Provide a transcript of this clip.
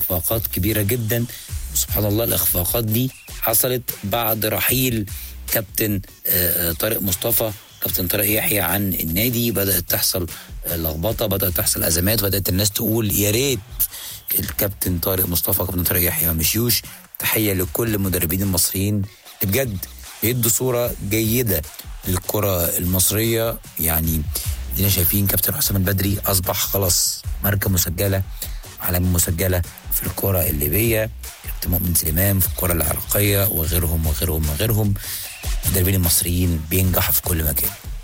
اخفاقات كبيره جدا سبحان الله الاخفاقات دي حصلت بعد رحيل كابتن آه، آه، طارق مصطفى كابتن طارق يحيى عن النادي بدات تحصل آه، لخبطه بدات تحصل ازمات بدات الناس تقول يا ريت الكابتن طارق مصطفى كابتن طارق يحيى ما مشيوش تحيه لكل المدربين المصريين اللي بجد بيدوا صوره جيده للكره المصريه يعني ادينا شايفين كابتن حسام البدري اصبح خلاص ماركه مسجله علامه مسجله في الكره الليبيه كابتن مؤمن سليمان في الكره العراقيه وغيرهم وغيرهم وغيرهم المدربين المصريين بينجحوا في كل مكان